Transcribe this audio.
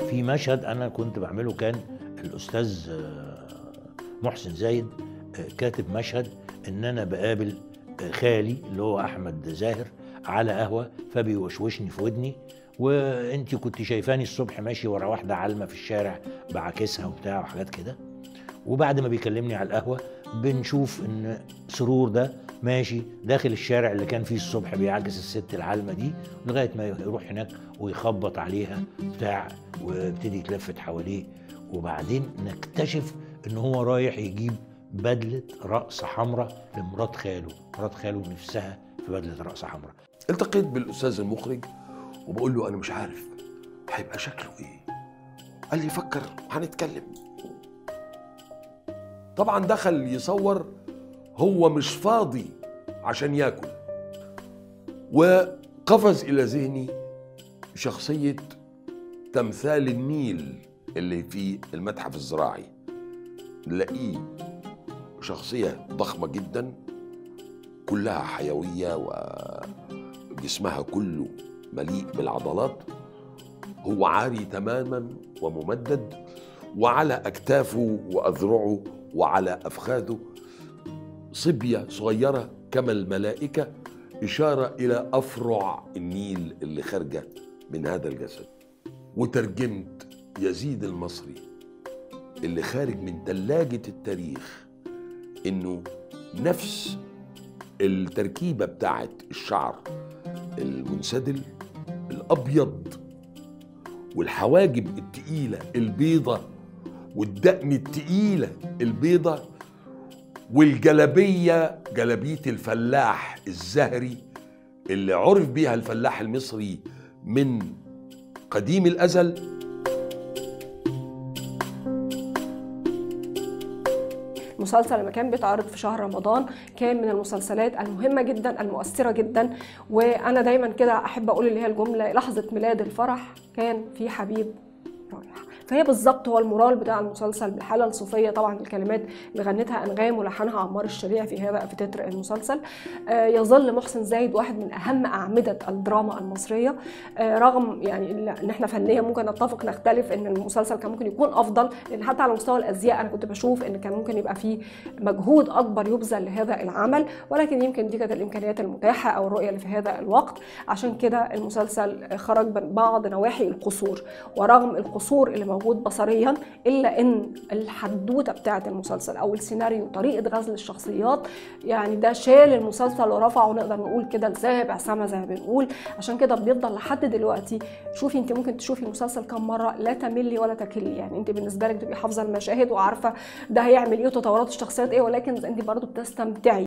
في مشهد انا كنت بعمله كان الاستاذ آه، محسن زايد آه، كاتب مشهد ان انا بقابل آه، خالي اللي هو احمد زاهر على قهوه فبيوشوشني في ودني وانت كنت شايفاني الصبح ماشي ورا واحده عالمه في الشارع بعاكسها وبتاع وحاجات كده وبعد ما بيكلمني على القهوه بنشوف ان سرور ده ماشي داخل الشارع اللي كان فيه الصبح بيعاكس الست العالمه دي لغايه ما يروح هناك ويخبط عليها بتاع ويبتدي يتلفت حواليه وبعدين نكتشف ان هو رايح يجيب بدله رأس حمراء لمرات خاله مرات خاله نفسها في بدله رأس حمراء التقيت بالاستاذ المخرج وبقول له انا مش عارف هيبقى شكله ايه قال لي فكر هنتكلم طبعا دخل يصور هو مش فاضي عشان ياكل وقفز الى ذهني شخصيه تمثال النيل اللي في المتحف الزراعي نلاقيه شخصيه ضخمه جدا كلها حيويه وجسمها كله مليء بالعضلات هو عاري تماما وممدد وعلى اكتافه واذرعه وعلى افخاذه صبيه صغيره كما الملائكه اشاره الى افرع النيل اللي خارجه من هذا الجسد وترجمت يزيد المصري اللي خارج من ثلاجه التاريخ انه نفس التركيبه بتاعت الشعر المنسدل الابيض والحواجب التقيله البيضه والدقن التقيله البيضه والجلبيه جلبيه الفلاح الزهري اللي عرف بيها الفلاح المصري من قديم الازل المسلسل لما كان بيتعرض في شهر رمضان كان من المسلسلات المهمه جدا المؤثره جدا وانا دايما كده احب اقول اللي هي الجمله لحظه ميلاد الفرح كان في حبيب رايح فهي بالظبط هو المورال بتاع المسلسل بالحاله الصوفيه طبعا الكلمات اللي غنتها انغام ولحنها عمار الشريع في هذا في تتر المسلسل آه، يظل محسن زايد واحد من اهم اعمده الدراما المصريه آه، رغم يعني ان احنا فنيا ممكن نتفق نختلف ان المسلسل كان ممكن يكون افضل لان حتى على مستوى الازياء انا كنت بشوف ان كان ممكن يبقى فيه مجهود اكبر يبذل لهذا العمل ولكن يمكن دي كانت الامكانيات المتاحه او الرؤيه اللي في هذا الوقت عشان كده المسلسل خرج من بعض نواحي القصور ورغم القصور اللي موجود بصريا الا ان الحدوته بتاعه المسلسل او السيناريو طريقه غزل الشخصيات يعني ده شال المسلسل ورفعه نقدر نقول كده لسابع سما زي ما بنقول عشان كده بيفضل لحد دلوقتي شوفي انت ممكن تشوفي المسلسل كم مره لا تملي ولا تكلي يعني انت بالنسبه لك تبقي حافظه المشاهد وعارفه ده هيعمل ايه وتطورات الشخصيات ايه ولكن انت برضو بتستمتعي